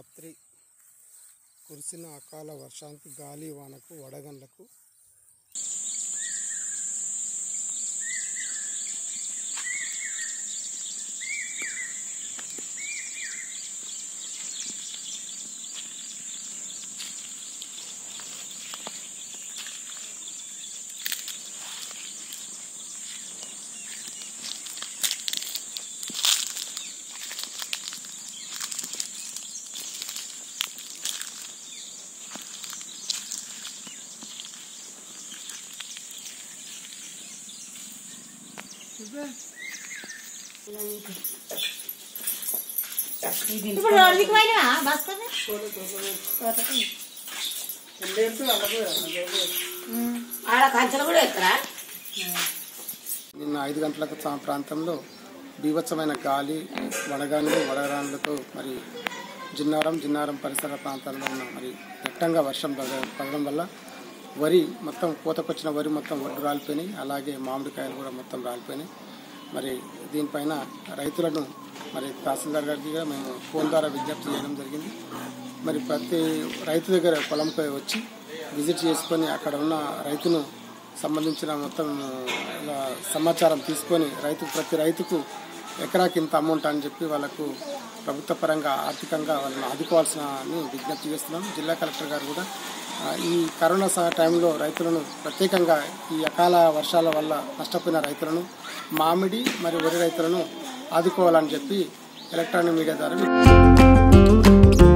రాత్రి కురిసిన అకాల వర్షానికి గాలి వానకు వడగండ్లకు ఇప్పుడు రోజుకి పోయినా బస్తనే ఆడ కంచెలు కూడా ఎత్తరా నిన్న ఐదు గంటలకు సా- ప్రాంతంలో బీభత్సమైన గాలి వడగాన్లు వడగాన్లతో మరి జిన్నారం జిన్నారం పరిసర ప్రాంతాల్లో ఉన్న మరి దట్టంగా వర్షం పడ- పడడం వల్ల వరి మొత్తం కోతకొచ్చిన వరి మొత్తం ఒడ్డు రాలిపోయినాయి అలాగే మామిడికాయలు కూడా మొత్తం రాలిపోయినాయి మరి దీనిపైన రైతులను మరి తహసీల్దార్ గారికి కూడా మేము ఫోన్ ద్వారా విజ్ఞప్తి చేయడం జరిగింది మరి ప్రతి రైతు దగ్గర పొలంపై వచ్చి విజిట్ చేసుకొని అక్కడ ఉన్న రైతును సంబంధించిన మొత్తం ఇలా సమాచారం తీసుకొని రైతు ప్రతి రైతుకు ఎకరాకి ఇంత అమౌంట్ అని చెప్పి వాళ్ళకు ప్రభుత్వ పరంగా ఆర్థికంగా వాళ్ళని ఆదుకోవాల్సిన అని విజ్ఞప్తి చేస్తున్నాం జిల్లా కలెక్టర్ గారు కూడా ఆ, ఈ కరోనా స- టైంలో రైతులను ప్రత్యేకంగా ఈ అకాల వర్షాల వల్ల నష్టపోయిన రైతులను మామిడి మరియు వరి రైతులను ఆదుకోవాలని చెప్పి ఎలక్ట్రానిక్ మీడియా ద్వారా